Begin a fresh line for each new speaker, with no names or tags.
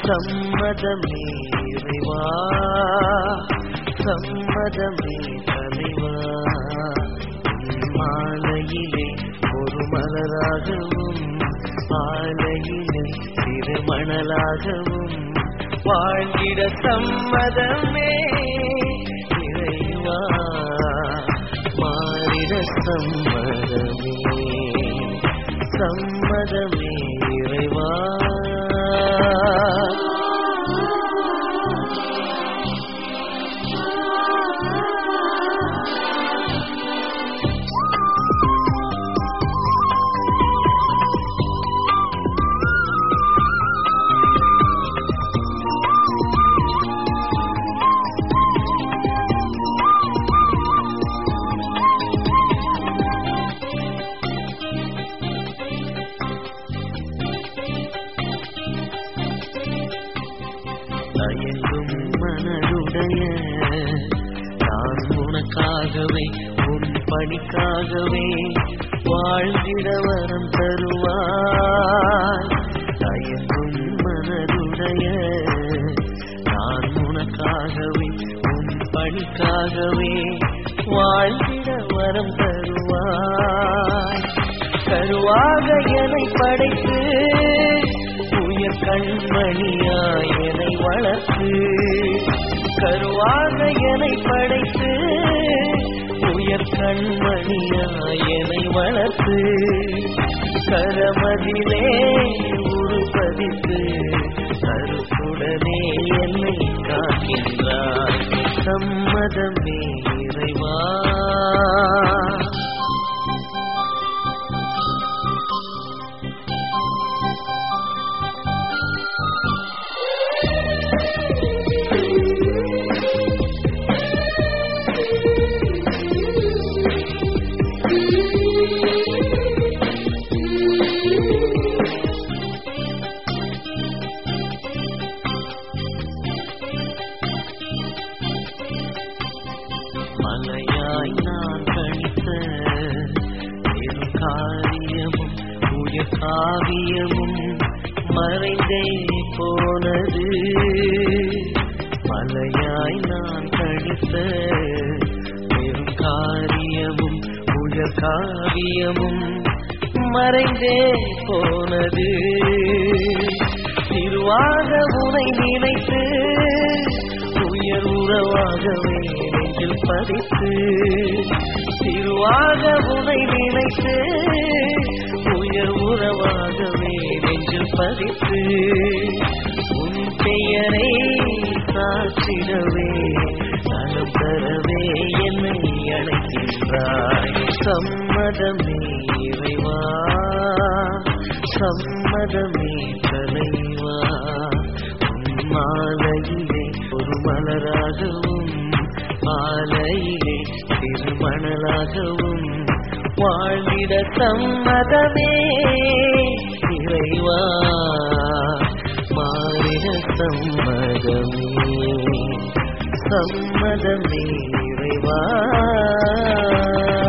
சம்மதமே இறைவா சம்மதமே தலைவா மாலையிலே ஒரு மலராகவும் ஆலையிலே திருமணலாகவும் வாழ்ந்திட சம்மதமே இறைவா மாறிட சம்மதமே சம்மதமே இறைவா தயங்கும் மனதுடைய நான் உனக்காகவே உன் பணிக்காகவே வாழ்ந்திட வரம் தருவாய் தயங்கும் மனதுடைய நான் உனக்காகவே உன் பணிக்காகவே வாழ்ந்திட வரம் தருவாய் கருவாக என்னை படைத்து உயர் கண்மணியாய் என்னை வளர்த்து கருவாக என்னை படைத்து உயர் கண்மணியாய் என்னை வளர்த்து கரமதிலே உருப்பதித்து கருத்துடனே என்னை காக்கின்றாய் சம்மதமே இறைவா மலையாய் நான் கணித்த பெரும் காரியமும் உயர் காவியமும் மறைந்தே போனது மலையாய் நான் கணித்த பெரும் காரியமும் உயர் காவியமும் மறைந்தே போனது திருவாக உனை நினைத்து உயர் உறவாகவே நெஞ்சில் பதித்து திருவாக உனை நினைத்து உயர் உறவாகவே நெஞ்சில் பதித்து உன் பெயரை சாற்றிடவே நலம் தரவே என்னை அழைக்கின்றாய் சம்மதமே இறைவா சம்மதமே தலைவா உன் மாலையிலே ஒரு மலராகவும் மாலையிலே திருமணலாகவும் வாழ்ந்திட சம்மதமே இறைவா மாறிட சம்மதமே சம்மதமே இறைவா